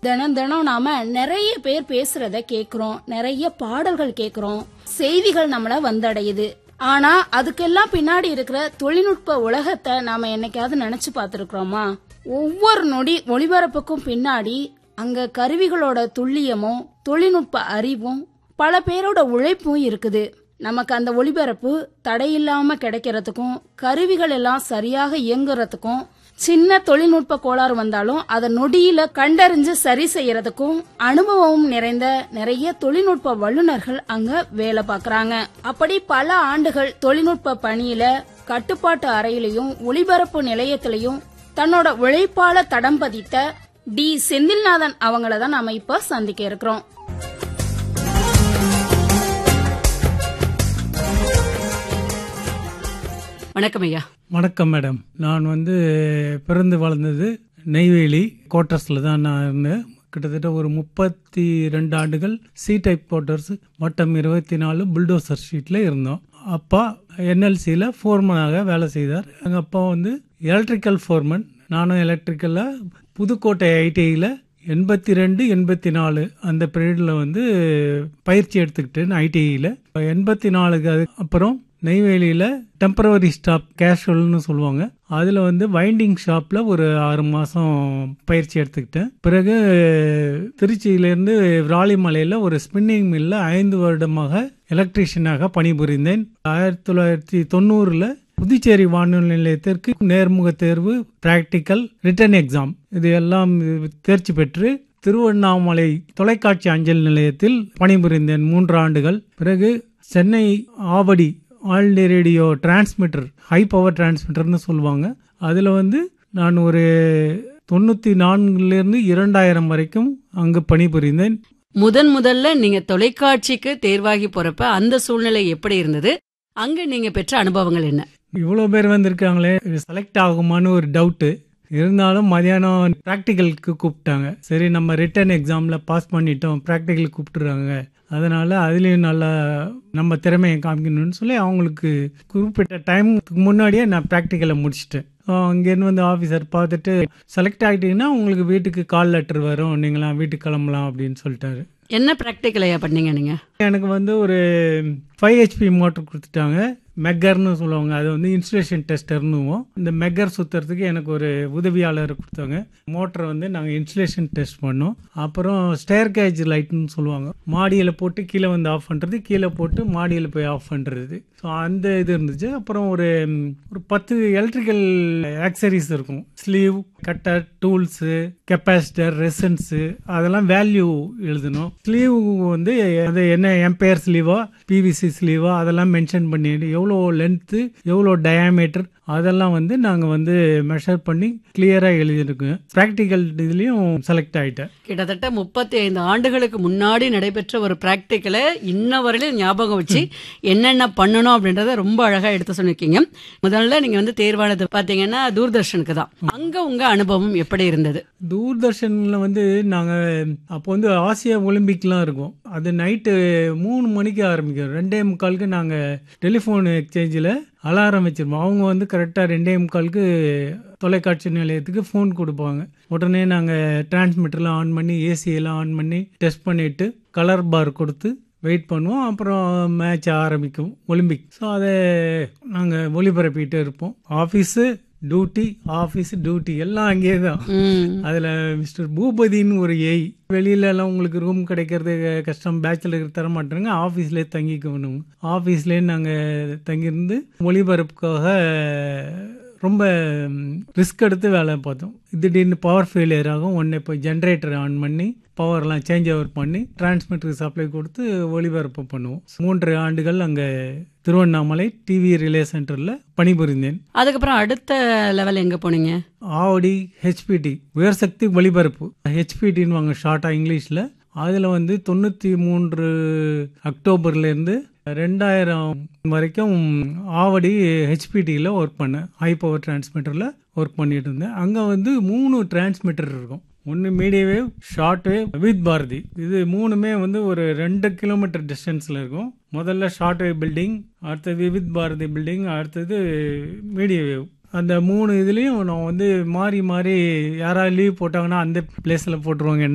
தினம் தினம் நாம நிறைய பேர் பேசுறத கேக்குறோம் நிறைய பாடல்கள் கேக்குறோம் செய்திகள் நம்மள வந்தடையுது ஆனா அதுக்கெல்லாம் பின்னாடி இருக்கிற தொழில்நுட்ப உலகத்தை நாம என்னைக்காவது நினைச்சு பார்த்திருக்கிறோமா ஒவ்வொரு நொடி ஒளிபரப்புக்கும் பின்னாடி அங்க கருவிகளோட துல்லியமும் தொழில்நுட்ப அறிவும் பல பேரோட உழைப்பும் இருக்குது நமக்கு அந்த ஒளிபரப்பு தடையில்லாம கிடைக்கிறதுக்கும் கருவிகள் எல்லாம் சரியாக இயங்குறதுக்கும் சின்ன தொழில்நுட்ப கோளாறு வந்தாலும் அதை நொடியில கண்டறிஞ்சு சரி செய்யறதுக்கும் அனுபவம் நிறைந்த நிறைய தொழில்நுட்ப வல்லுநர்கள் அங்க வேலை பார்க்கறாங்க அப்படி பல ஆண்டுகள் தொழில்நுட்ப பணியில கட்டுப்பாட்டு அறையிலையும் ஒளிபரப்பு நிலையத்திலையும் தன்னோட உழைப்பால தடம் பதித்த டி செந்தில்நாதன் அவங்கள தான் நாம இப்ப சந்திக்க இருக்கிறோம் வணக்கம் ஐயா வணக்கம் மேடம் நான் வந்து பிறந்து வளர்ந்தது நெய்வேலி கோட்டர்ஸில் தான் நான் இருந்தேன் கிட்டத்தட்ட ஒரு முப்பத்தி ரெண்டு ஆண்டுகள் சி டைப் கோட்டர்ஸ் வட்டம் இருபத்தி நாலு புல்டோசர் ஷீட்டில் இருந்தோம் அப்பா என்எல்சியில் ஃபோர்மனாக வேலை செய்தார் எங்கள் அப்பா வந்து எலக்ட்ரிக்கல் ஃபோர்மன் நானும் எலக்ட்ரிக்கலில் புதுக்கோட்டை ஐடிஐயில் எண்பத்தி ரெண்டு எண்பத்தி நாலு அந்த பீரியடில் வந்து பயிற்சி எடுத்துக்கிட்டேன் ஐடிஐயில் எண்பத்தி நாலுக்கு அது அப்புறம் நெய்வேலியில் டெம்பரவரி ஸ்டாப் கேஷுவல்னு சொல்லுவாங்க அதில் வந்து வைண்டிங் ஷாப்பில் ஒரு ஆறு மாதம் பயிற்சி எடுத்துக்கிட்டேன் பிறகு திருச்சியிலேருந்து விராலிமலையில் ஒரு ஸ்பின்னிங் மில்லில் ஐந்து வருடமாக எலக்ட்ரீஷியனாக பணிபுரிந்தேன் ஆயிரத்தி தொள்ளாயிரத்தி தொண்ணூறில் புதுச்சேரி வானொலி நிலையத்திற்கு நேர்முக தேர்வு பிராக்டிக்கல் ரிட்டன் எக்ஸாம் இது எல்லாம் தேர்ச்சி பெற்று திருவண்ணாமலை தொலைக்காட்சி அஞ்சல் நிலையத்தில் பணிபுரிந்தேன் மூன்று ஆண்டுகள் பிறகு Chennai Avadi all India radio transmitter high power டிரான்ஸ்மிட்டர்னு சொல்லுவாங்க அதில் வந்து நான் ஒரு தொண்ணூற்றி நான்குலேருந்து இரண்டாயிரம் வரைக்கும் அங்கு பணிபுரிந்தேன் முதன் முதல்ல நீங்க தொலைக்காட்சிக்கு தேர்வாகி போறப்ப அந்த சூழ்நிலை எப்படி இருந்தது அங்க நீங்க பெற்ற அனுபவங்கள் என்ன இவ்வளோ பேர் வந்திருக்காங்களே செலக்ட் ஆகுமான்னு ஒரு டவுட்டு இருந்தாலும் மதியானம் ப்ராக்டிக்கலுக்கு கூப்பிட்டாங்க சரி நம்ம ரிட்டன் எக்ஸாமில் பாஸ் பண்ணிட்டோம் ப்ராக்டிக்கலுக்கு கூப்பிட்டுறாங்க அதனால் அதுலேயும் நல்லா நம்ம திறமையை காமிக்கணும்னு சொல்லி அவங்களுக்கு குறிப்பிட்ட டைமுக்கு முன்னாடியே நான் ப்ராக்டிக்கலை முடிச்சிட்டேன் அங்கேருந்து வந்து ஆஃபீஸர் பார்த்துட்டு செலக்ட் ஆகிட்டீங்கன்னா உங்களுக்கு வீட்டுக்கு கால் லெட்டர் வரும் நீங்களாம் வீட்டுக்கு கிளம்பலாம் அப்படின்னு சொல்லிட்டாரு என்ன பிராக்டிக்கல் ஐயா பண்ணீங்க நீங்க எனக்கு வந்து ஒரு ஃபைவ் ஹெச்பி மோட்டர் கொடுத்துட்டாங்க மெக்கர்னு சொல்லுவாங்க அது வந்து இன்சுலேஷன் டெஸ்டர்னுவோம் இந்த மெக்கர் சுற்றுறதுக்கு எனக்கு ஒரு உதவியாளர் கொடுத்தாங்க மோட்டரை வந்து நாங்கள் இன்சுலேஷன் டெஸ்ட் பண்ணோம் அப்புறம் ஸ்டேர் கேஜ் லைட்னு சொல்லுவாங்க மாடியில் போட்டு கீழே வந்து ஆஃப் பண்ணுறது கீழே போட்டு மாடியில் போய் ஆஃப் பண்ணுறது ஸோ அந்த இது இருந்துச்சு அப்புறம் ஒரு ஒரு பத்து எலக்ட்ரிக்கல் ஆக்சரிஸ் இருக்கும் sleeve cutter tools capacitor resistance அதெல்லாம் வேல்யூ எழுதணும் ஸ்லீவ் வந்து அது என்ன எம்பையர் ஸ்லீவா பிவிசி ஸ்லீவா அதெல்லாம் மென்ஷன் பண்ணிட்டு எவ்வளோ லென்த்து எவ்வளோ டயாமீட்டர் அதெல்லாம் வந்து நாங்கள் வந்து மெஷர் பண்ணி கிளியராக எழுதியிருக்கோம் ப்ராக்டிக்கல் இதுலேயும் செலக்ட் ஆகிட்டேன் கிட்டத்தட்ட முப்பத்தி ஐந்து ஆண்டுகளுக்கு முன்னாடி நடைபெற்ற ஒரு பிராக்டிக்கலை இன்ன வரையிலும் ஞாபகம் வச்சு என்னென்ன பண்ணணும் அப்படின்றத ரொம்ப அழகா எடுத்து சொல்லியிருக்கீங்க முதல்ல நீங்க வந்து தேர்வானது பாத்தீங்கன்னா தூர்தர்ஷனுக்கு தான் அங்க உங்க அனுபவம் எப்படி இருந்தது தூர்தர்ஷனில் வந்து நாங்கள் அப்போ வந்து ஆசியா ஒலிம்பிக்லாம் இருக்கும் அது நைட்டு மூணு மணிக்கு ஆரம்பிக்கும் ரெண்டே முக்காலுக்கு நாங்கள் டெலிஃபோன் எக்ஸ்சேஞ்சில் அலாரம் வச்சிருப்போம் அவங்க வந்து கரெக்டாக ரெண்டே முக்காலுக்கு தொலைக்காட்சி நிலையத்துக்கு ஃபோன் கொடுப்பாங்க உடனே நாங்கள் டிரான்ஸ்மிட்டர்லாம் ஆன் பண்ணி ஏசியெல்லாம் ஆன் பண்ணி டெஸ்ட் பண்ணிவிட்டு கலர் பார் கொடுத்து வெயிட் பண்ணுவோம் அப்புறம் மேட்ச் ஆரம்பிக்கும் ஒலிம்பிக் ஸோ அதை நாங்கள் ஒளிபரப்பிட்டு இருப்போம் ஆஃபீஸு டியூட்டி ஆஃபீஸ் டியூட்டி எல்லாம் அங்கேயே தான் ம். அதில் மிஸ்டர் பூபதின்னு ஒரு ஏய் வெளியில எல்லாம் உங்களுக்கு ரூம் கிடைக்கிறது கஷ்டம் பேச்சுலர் தர மாட்டாங்க ஆஃபீஸ்லேயே தங்கிக்கணும் ஆஃபீஸ்லேயே நாங்கள் தங்கியிருந்து ஒளிபரப்புக்காக ரொம்ப ரிஸ்க் எடுத்து வேலை பார்த்தோம் திடீர்னு பவர் ஃபெயிலியர் ஆகும் உடனே போய் ஜென்ரேட்டர் ஆன் பண்ணி பவர்லாம் சேஞ்ச் ஓவர் பண்ணி டிரான்ஸ்மிட்டருக்கு சப்ளை கொடுத்து ஒளிபரப்பு பண்ணுவோம் மூன்று ஆண்டுகள் அங்கே திருவண்ணாமலை டிவி ரிலே சென்டரில் பணிபுரிந்தேன் அதுக்கப்புறம் அடுத்த லெவல் எங்க போனீங்க ஆவடி ஹெச்பிடி உயர்சக்தி ஒளிபரப்பு ஹெச்பிடின்னு வாங்க ஷார்ட்டாக இங்கிலீஷில் அதில் வந்து தொண்ணூற்றி மூன்று அக்டோபர்லேருந்து ரெண்டாயிரம் வரைக்கும் ஆவடி ஹெச்பிடியில் ஒர்க் பண்ணேன் ஹை பவர் டிரான்ஸ்மிட்டரில் ஒர்க் பண்ணிட்டு இருந்தேன் அங்கே வந்து மூணு டிரான்ஸ்மிட்டர் இருக்கும் ஒன்று medium wave short wave Vividh Bharati இது மூணுமே வந்து ஒரு ரெண்டு கிலோமீட்டர் டிஸ்டன்ஸில் இருக்கும் முதல்ல ஷார்ட் வேவ் பில்டிங் அடுத்தது வித் பாரதி பில்டிங் அடுத்தது மீடியம் வேவ் அந்த மூணு இதுலேயும் நான் வந்து மாறி மாறி யாராவது லீவ் போட்டாங்கன்னா அந்த பிளேஸில் போட்டுருவாங்க